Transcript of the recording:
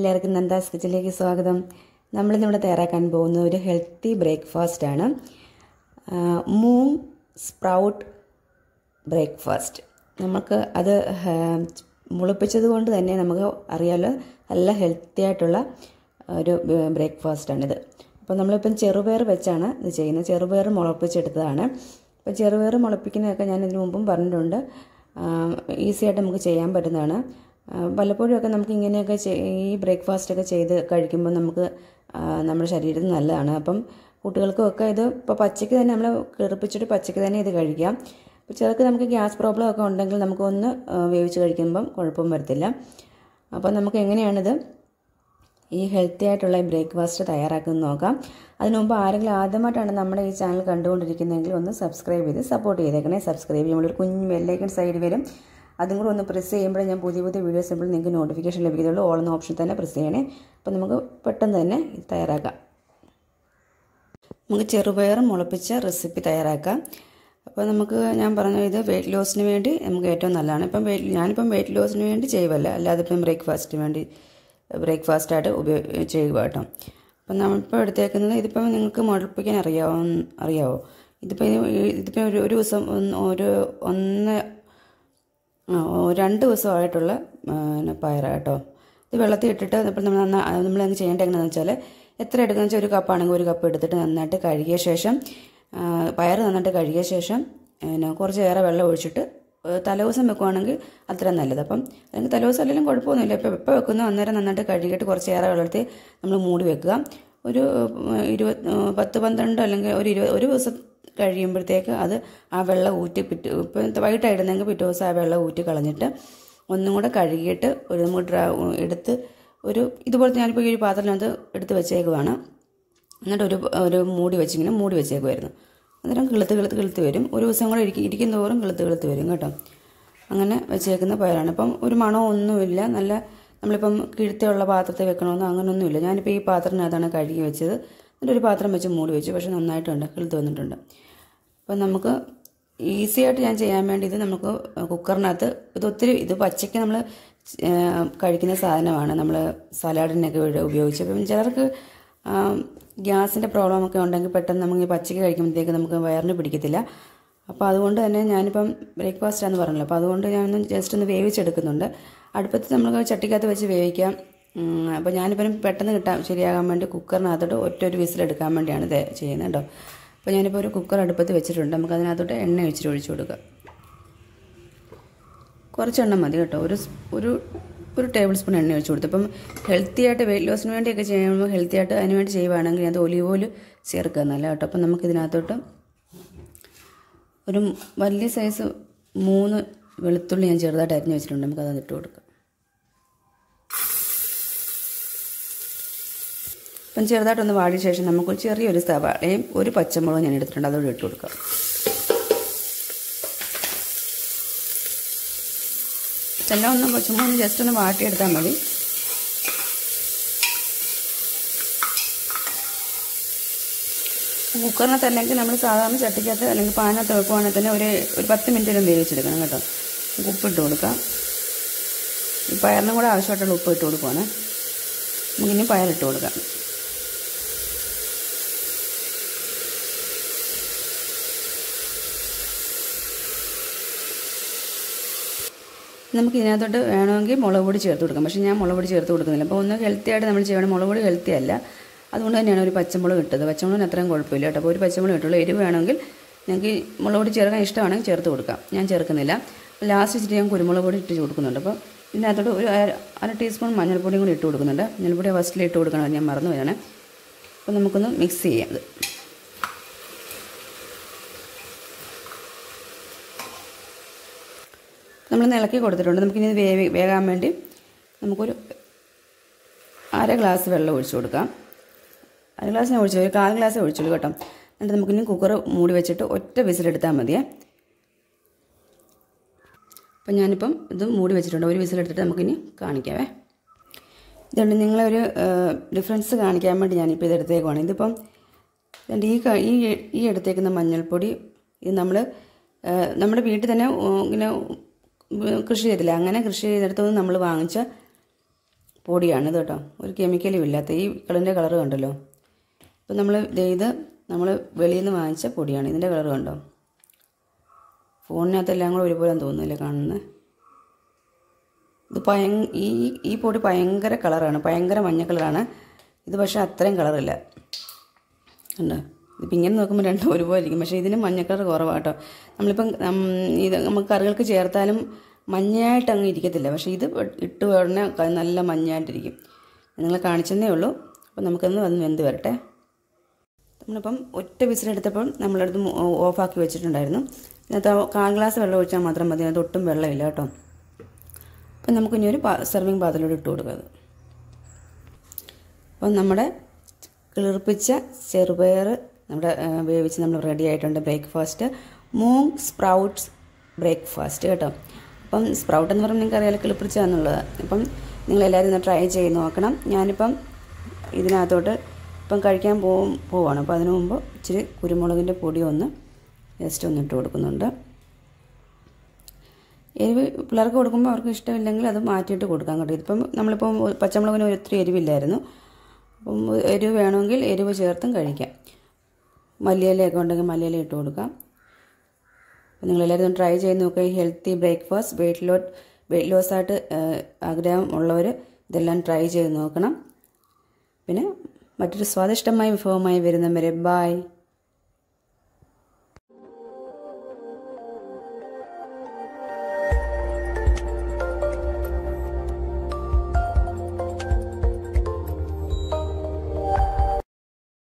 എല്ലാവർക്കും നന്ദാസ് കിച്ചണിലേക്ക് സ്വാഗതം നമ്മളിന്നിവിടെ തയ്യാറാക്കാൻ പോകുന്ന ഒരു ഹെൽത്തി ബ്രേക്ക്ഫാസ്റ്റ് ആണ് മൂങ് സ്പ്രൗട്ട് ബ്രേക്ക്ഫാസ്റ്റ് നമുക്ക് അത് മുളപ്പിച്ചത് കൊണ്ട് തന്നെ നമുക്ക് അറിയാലോ നല്ല ഹെൽത്തി ആയിട്ടുള്ള ഒരു ബ്രേക്ക്ഫാസ്റ്റാണിത് അപ്പോൾ നമ്മളിപ്പം ചെറുപയർ വെച്ചാണ് ഇത് ചെയ്യുന്നത് ചെറുപയർ മുളപ്പിച്ചെടുത്തതാണ് അപ്പോൾ ചെറുപയർ മുളപ്പിക്കുന്നതൊക്കെ ഞാൻ ഇതിനു മുമ്പും പറഞ്ഞിട്ടുണ്ട് ഈസി ആയിട്ട് നമുക്ക് ചെയ്യാൻ പറ്റുന്നതാണ് പലപ്പോഴുമൊക്കെ നമുക്ക് ഇങ്ങനെയൊക്കെ ഈ ബ്രേക്ക്ഫാസ്റ്റൊക്കെ ചെയ്ത് കഴിക്കുമ്പോൾ നമുക്ക് നമ്മുടെ ശരീരത്തിന് നല്ലതാണ് അപ്പം കുട്ടികൾക്കൊക്കെ ഇത് ഇപ്പോൾ പച്ചയ്ക്ക് തന്നെ നമ്മൾ കിറപ്പിച്ചിട്ട് പച്ചയ്ക്ക് തന്നെ ഇത് കഴിക്കാം അപ്പോൾ ചിലർക്ക് നമുക്ക് ഗ്യാസ് പ്രോബ്ലം ഒക്കെ ഉണ്ടെങ്കിൽ നമുക്കൊന്ന് വേവിച്ച് കഴിക്കുമ്പം കുഴപ്പം വരത്തില്ല അപ്പോൾ നമുക്ക് എങ്ങനെയാണിത് ഈ ഹെൽത്തി ആയിട്ടുള്ള ഈ ബ്രേക്ക്ഫാസ്റ്റ് തയ്യാറാക്കുന്നത് നോക്കാം അതിനു മുമ്പ് ആരെങ്കിലും ആദ്യമായിട്ടാണ് നമ്മുടെ ഈ ചാനൽ കണ്ടുകൊണ്ടിരിക്കുന്നതെങ്കിൽ ഒന്ന് സബ്സ്ക്രൈബ് ചെയ്ത് സപ്പോർട്ട് ചെയ്തേക്കണേ സബ്സ്ക്രൈബ് ചെയ്യുമ്പോൾ ഒരു കുഞ്ഞ് ബെല്ലൈക്കൺ സൈഡ് വരും അതും കൂടെ ഒന്ന് പ്രസ് ചെയ്യുമ്പോഴേ ഞാൻ പുതിയ പുതിയ വീഡിയോസ് ചെയ്യുമ്പോൾ നിങ്ങൾക്ക് നോട്ടിഫിക്കേഷൻ ലഭിക്കത്തുള്ളൂ ഓൾ എന്ന ഓപ്ഷൻ തന്നെ പ്രസ് ചെയ്യണേ അപ്പോൾ നമുക്ക് പെട്ടെന്ന് തന്നെ തയ്യാറാക്കാം നമുക്ക് ചെറുപയർ മുളപ്പിച്ച റെസിപ്പി തയ്യാറാക്കാം അപ്പോൾ നമുക്ക് ഞാൻ പറഞ്ഞ ഇത് വെയിറ്റ് ലോസിന് വേണ്ടി നമുക്ക് ഏറ്റവും നല്ലതാണ് ഇപ്പം വെയിറ്റ് ഞാനിപ്പം വെയിറ്റ് ലോസിന് വേണ്ടി ചെയ്യുമല്ല അല്ലാതെ ഇപ്പം ബ്രേക്ക്ഫാസ്റ്റിന് വേണ്ടി ബ്രേക്ക്ഫാസ്റ്റായിട്ട് ഉപയോഗ ചെയ്യുക കേട്ടോ അപ്പം നമ്മളിപ്പോൾ എടുത്തേക്കുന്നത് ഇതിപ്പം നിങ്ങൾക്ക് മുളപ്പിക്കാൻ അറിയാവോ അറിയാവോ ഇതിപ്പോൾ ഇതിപ്പോൾ ഒരു ഒരു ദിവസം ഒരു ഒന്ന് രണ്ട് ദിവസമായിട്ടുള്ള പയറാണ് കേട്ടോ ഇത് വെള്ളത്തിൽ ഇട്ടിട്ട് ഇപ്പോൾ നമ്മൾ നന്നാ നമ്മൾ അങ്ങ് ചെയ്യേണ്ടത് എങ്ങനെയാണെന്ന് വെച്ചാൽ എത്ര എടുക്കുന്ന വെച്ചാൽ ഒരു കപ്പാണെങ്കിൽ ഒരു കപ്പ് എടുത്തിട്ട് നന്നായിട്ട് കഴുകിയ ശേഷം പയർ നന്നായിട്ട് കഴുകിയ ശേഷം പിന്നെ കുറച്ച് ഏറെ വെള്ളം ഒഴിച്ചിട്ട് തലേദിവസം വെക്കുവാണെങ്കിൽ അത്ര നല്ലത് അപ്പം അല്ലെങ്കിൽ തലേദിവസം അല്ലെങ്കിലും കുഴപ്പമൊന്നുമില്ല ഇപ്പോൾ എപ്പോൾ വെക്കുന്നോ അന്നേരം നന്നായിട്ട് കഴുകിയിട്ട് കുറച്ച് ഏറെ വെള്ളത്തിൽ നമ്മൾ മൂടി വെക്കുക ഒരു ഇരുപത് പത്ത് പന്ത്രണ്ട് അല്ലെങ്കിൽ ഒരു ഇരുപത് ഒരു ദിവസം കഴിയുമ്പോഴത്തേക്ക് അത് ആ വെള്ളം ഊറ്റി പിറ്റ് ഇപ്പം വൈകിട്ടായിരുന്നെങ്കിൽ പിറ്റേ ദിവസം ആ വെള്ളം ഊറ്റി കളഞ്ഞിട്ട് ഒന്നും കൂടെ കഴുകിയിട്ട് ഒരു നമുക്ക് ഡ്രാ എടുത്ത് ഒരു ഇതുപോലത്തെ ഞാനിപ്പോൾ ഈ ഒരു പാത്രത്തിനകത്ത് എടുത്ത് വെച്ചേക്കുവാണ് എന്നിട്ട് ഒരു ഒരു മൂടി വെച്ചിങ്ങനെ മൂടി വെച്ചേക്കുമായിരുന്നു അന്നേരം കിളുത്ത് കിളുത്ത് കിളുത്ത് വരും ഒരു ദിവസം കൂടെ ഇരിക്കും ഇരിക്കും തോറും കിളുത്ത് കിളുത്ത് വരും കേട്ടോ അങ്ങനെ വെച്ചേക്കുന്ന പയറാണ് ഇപ്പം ഒരു മണമോ ഒന്നുമില്ല നല്ല നമ്മളിപ്പം കിഴുത്തുള്ള പാത്രത്തിൽ വെക്കണമെന്നോ അങ്ങനെയൊന്നുമില്ല ഞാനിപ്പോൾ ഈ പാത്രത്തിനകത്താണ് കഴുകി വെച്ചത് എന്നിട്ട് ഒരു പാത്രം വെച്ച് മൂടി വെച്ചു പക്ഷേ നന്നായിട്ടുണ്ട് കിളുത്ത് വന്നിട്ടുണ്ട് അപ്പം നമുക്ക് ഈസി ആയിട്ട് ഞാൻ ചെയ്യാൻ വേണ്ടി ഇത് നമുക്ക് കുക്കറിനകത്ത് ഇത് ഒത്തിരി ഇത് പച്ചയ്ക്ക് നമ്മൾ കഴിക്കുന്ന സാധനമാണ് നമ്മൾ സലാഡിനൊക്കെ ഉപയോഗിച്ച് അപ്പം ചിലർക്ക് ഗ്യാസിൻ്റെ പ്രോബ്ലം ഒക്കെ ഉണ്ടെങ്കിൽ പെട്ടെന്ന് നമുക്ക് പച്ചയ്ക്ക് കഴിക്കുമ്പോഴത്തേക്ക് നമുക്ക് വയറിന് പിടിക്കത്തില്ല അപ്പോൾ അതുകൊണ്ട് തന്നെ ഞാനിപ്പം ബ്രേക്ക്ഫാസ്റ്റാന്ന് പറഞ്ഞല്ലോ അപ്പോൾ അതുകൊണ്ട് ഞാനൊന്ന് ജസ്റ്റ് ഒന്ന് വേവിച്ചെടുക്കുന്നുണ്ട് അടുപ്പത്ത് നമ്മൾ ചട്ടിക്കകത്ത് വെച്ച് വേവിക്കാം അപ്പോൾ ഞാനിപ്പം പെട്ടെന്ന് കിട്ടാൻ ശരിയാകാൻ വേണ്ടി കുക്കറിനകത്തോട്ട് ഒറ്റ ഒരു വിസിലെടുക്കാൻ വേണ്ടിയാണ് ഇത് ചെയ്യുന്നത് കേട്ടോ അപ്പോൾ ഞാനിപ്പോൾ ഒരു കുക്കർ അടുപ്പത്ത് വെച്ചിട്ടുണ്ട് നമുക്ക് അതിനകത്തോട്ട് എണ്ണ ഒഴിച്ചിട്ട് ഒഴിച്ചു കൊടുക്കാം കുറച്ച് എണ്ണ മതി കേട്ടോ ഒരു ഒരു ഒരു ടേബിൾ സ്പൂൺ എണ്ണ ഒഴിച്ചു കൊടുത്തു അപ്പം ഹെൽത്തി ആയിട്ട് വെയിറ്റ് ലോസിന് വേണ്ടിയൊക്കെ ചെയ്യുമ്പോൾ ഹെൽത്തി ആയിട്ട് അതിന് വേണ്ടി ചെയ്യുവാണെങ്കിൽ അത് ഒലിവ് ഓയിൽ ചേർക്കുക എന്നല്ല കേട്ടോ അപ്പം നമുക്ക് ഇതിനകത്തോട്ട് ഒരു വലിയ സൈസ് മൂന്ന് വെളുത്തുള്ളി ഞാൻ ചെറുതായിട്ട് അരിഞ്ഞ് വെച്ചിട്ടുണ്ട് നമുക്ക് അത് ഇട്ട് കൊടുക്കാം അപ്പം ചെറുതായിട്ടൊന്ന് വാടിയ ശേഷം നമുക്ക് ചെറിയൊരു സവാളയും ഒരു പച്ചമുളകും ഞാൻ എടുത്തിട്ടുണ്ട് അതോടെ ഇട്ട് കൊടുക്കാം എല്ലാം ഒന്ന് പച്ചമുളക് ഒന്ന് ജസ്റ്റ് ഒന്ന് വാട്ടിയെടുത്താൽ മതി കുക്കറിനകത്ത് അല്ലെങ്കിൽ നമ്മൾ സാധാരണ ചട്ടിക്കകത്ത് അല്ലെങ്കിൽ പാനകത്ത് വെക്കുവാണെങ്കിൽ തന്നെ ഒരു ഒരു പത്ത് മിനിറ്റിലും വേവിച്ചെടുക്കണം കേട്ടോ ഉപ്പിട്ട് കൊടുക്കാം ഈ പയറിനും കൂടെ ആവശ്യമായിട്ടുള്ള ഉപ്പ് ഇട്ട് കൊടുക്കുവാണ് നമുക്കിനി പയറിട്ട് കൊടുക്കാം നമുക്ക് ഇതിനകത്തോട്ട് വേണമെങ്കിൽ മുളക് പൊടി ചേർത്ത് കൊടുക്കാം പക്ഷേ ഞാൻ മുളക് പൊടി ചേർത്ത് കൊടുക്കുന്നില്ല അപ്പോൾ ഒന്ന് ഹെൽത്തി ആയിട്ട് നമ്മൾ ചെയ്യണം മുളക് പൊടി ഹെൽത്തി അല്ല അതുകൊണ്ട് തന്നെയാണ് ഒരു പച്ചമുളക് ഇട്ടത് പച്ചമുളകിന് അത്രയും കുഴപ്പമില്ല കേട്ടോ അപ്പോൾ ഒരു പച്ചമുളക് ഇട്ടുള്ളൂ എരിവ് വേണമെങ്കിൽ നിങ്ങൾക്ക് മുളക് പൊടി ചേർക്കാൻ ഇഷ്ടമാണെങ്കിൽ ചേർത്ത് കൊടുക്കാം ഞാൻ ചേർക്കുന്നില്ല ലാസ്റ്റ് ഇച്ചിരി ഞാൻ കുരുമുളക് പൊടി ഇട്ട് കൊടുക്കുന്നുണ്ട് അപ്പോൾ ഇതിനകത്തോട്ട് ഒരു അര ടീസ്പൂൺ മഞ്ഞൾപ്പൊടിയും കൂടി ഇട്ട് കൊടുക്കുന്നുണ്ട് മഞ്ഞൾപ്പൊടി ഫസ്റ്റിൽ ഇട്ട് കൊടുക്കണം ഞാൻ മറന്നു പോയാണ് അപ്പോൾ നമുക്കൊന്ന് മിക്സ് ചെയ്യാം അത് നമ്മൾ ഇളക്കി കൊടുത്തിട്ടുണ്ട് നമുക്കിനി വേവി വേകാൻ വേണ്ടി നമുക്കൊരു അര ഗ്ലാസ് വെള്ളം ഒഴിച്ചു കൊടുക്കാം അര ഗ്ലാസ് ഞാൻ ഒഴിച്ചു ഒരു കാൽ ഗ്ലാസ് ഒഴിച്ചുള്ളൂ കേട്ടോ എന്നിട്ട് നമുക്കിനി കുക്കർ മൂടി വെച്ചിട്ട് ഒറ്റ വിസിലെടുത്താൽ മതിയേ അപ്പം ഞാനിപ്പം ഇത് മൂടി വെച്ചിട്ടുണ്ട് ഒരു വിസിലെടുത്തിട്ട് നമുക്കിനി കാണിക്കാവേ ഇതുകൊണ്ട് നിങ്ങളെ ഒരു ഡിഫറൻസ് കാണിക്കാൻ വേണ്ടി ഞാനിപ്പോൾ ഇത് എടുത്തേക്കുവാണ് ഇതിപ്പം ഈ ഈ ഈ എടുത്തേക്കുന്ന മഞ്ഞൾപ്പൊടി ഇത് നമ്മൾ നമ്മുടെ വീട്ടിൽ തന്നെ ഇങ്ങനെ കൃഷി ചെയ്തില്ല അങ്ങനെ കൃഷി ചെയ്തെടുത്തൊന്നും നമ്മൾ വാങ്ങിച്ച പൊടിയാണ് ഇത് കേട്ടോ ഒരു കെമിക്കലും ഇല്ലാത്ത ഈ കളറിൻ്റെ കളർ കണ്ടല്ലോ ഇപ്പം നമ്മൾ ഇത് നമ്മൾ വെളിയിൽ നിന്ന് വാങ്ങിച്ച പൊടിയാണ് ഇതിൻ്റെ കളർ കണ്ടോ ഫോണിനകത്ത് എല്ലാം കൂടെ ഒരുപോലെ തോന്നുന്നില്ലേ കാണുന്നത് ഇത് ഭയ ഈ ഈ പൊടി ഭയങ്കര കളറാണ് ഭയങ്കര മഞ്ഞ കളറാണ് ഇത് പക്ഷേ അത്രയും കളറില്ല കണ്ടോ ഇതിപ്പോൾ ഇങ്ങനെ നോക്കുമ്പോൾ രണ്ടും ഒരുപോലെ ഇരിക്കും പക്ഷേ ഇതിന് മഞ്ഞ കളർ കുറവാണ് കേട്ടോ നമ്മളിപ്പം ഉം, ഇത് നമുക്ക് കറികൾക്ക് ചേർത്താലും മഞ്ഞയായിട്ട് അങ്ങ് ഇരിക്കത്തില്ല പക്ഷേ ഇത് ഇട്ട് ഉടനെ ക- നല്ല മഞ്ഞയായിട്ടിരിക്കും നിങ്ങളെ കാണിച്ചെന്നേ ഉള്ളൂ അപ്പം നമുക്കൊന്ന് വന്ന് വെന്ത് വരട്ടെ നമ്മളിപ്പം ഒറ്റ വിസിലെടുത്തപ്പോൾ നമ്മളടുത്ത് ഓഫാക്കി വെച്ചിട്ടുണ്ടായിരുന്നു ഇതിനകത്ത് ആ കാൽ ഗ്ലാസ് വെള്ളം ഒഴിച്ചാൽ മാത്രം മതി അതിനകത്ത് ഒട്ടും വെള്ളമില്ല കേട്ടോ അപ്പം നമുക്കിനി ഒരു പാ സെർവിങ് പാത്രത്തിലോട്ട് ഇട്ട് കൊടുക്കുക അത് അപ്പം നമ്മുടെ കിളിർപ്പിച്ച ചെറുപയർ നമ്മുടെ ആ, വേവിച്ച് നമ്മൾ റെഡി ആയിട്ടുണ്ട് ബ്രേക്ക്ഫാസ്റ്റ് മൂങ് സ്പ്രൗട്ട്സ് ബ്രേക്ക്ഫാസ്റ്റ് കേട്ടോ അപ്പം സ്പ്രൗട്ട് എന്ന് പറയുമ്പോൾ നിങ്ങൾക്ക് അറിയാലോ കിളിപ്പിച്ചതാണെന്നുള്ളത് അപ്പം നിങ്ങളെല്ലാവരും ഒന്ന് ട്രൈ ചെയ്ത് നോക്കണം ഞാനിപ്പം ഇതിനകത്തോട്ട് ഇപ്പം കഴിക്കാൻ പോവും പോവാണ് അപ്പോൾ അതിനു മുമ്പ് ഇച്ചിരി കുരുമുളകിൻ്റെ പൊടി ഒന്ന് ജസ്റ്റ് ഒന്ന് ഇട്ട് കൊടുക്കുന്നുണ്ട് എരിവ് പിള്ളേർക്ക് കൊടുക്കുമ്പോൾ അവർക്ക് ഇഷ്ടമില്ലെങ്കിൽ അത് മാറ്റിയിട്ട് കൊടുക്കാൻ കേട്ടോ ഇതിപ്പം നമ്മളിപ്പം പച്ചമുളകിന് ഒത്തിരി എരിവില്ലായിരുന്നു അപ്പം എരിവ് വേണമെങ്കിൽ എരിവ് ചേർത്തും കഴിക്കാം മല്ലിയിലയൊക്കെ ഉണ്ടെങ്കിൽ മല്ലിയില ഇട്ട് കൊടുക്കാം അപ്പം നിങ്ങളെല്ലാവരും ട്രൈ ചെയ്ത് നോക്കുക ഈ healthy breakfast weight lot weight loss ആയിട്ട് ആഗ്രഹം ഉള്ളവർ ഇതെല്ലാം ട്രൈ ചെയ്ത് നോക്കണം പിന്നെ മറ്റൊരു സ്വാദിഷ്ടമായ വിഭവമായി വരുന്നവരെ ബായ്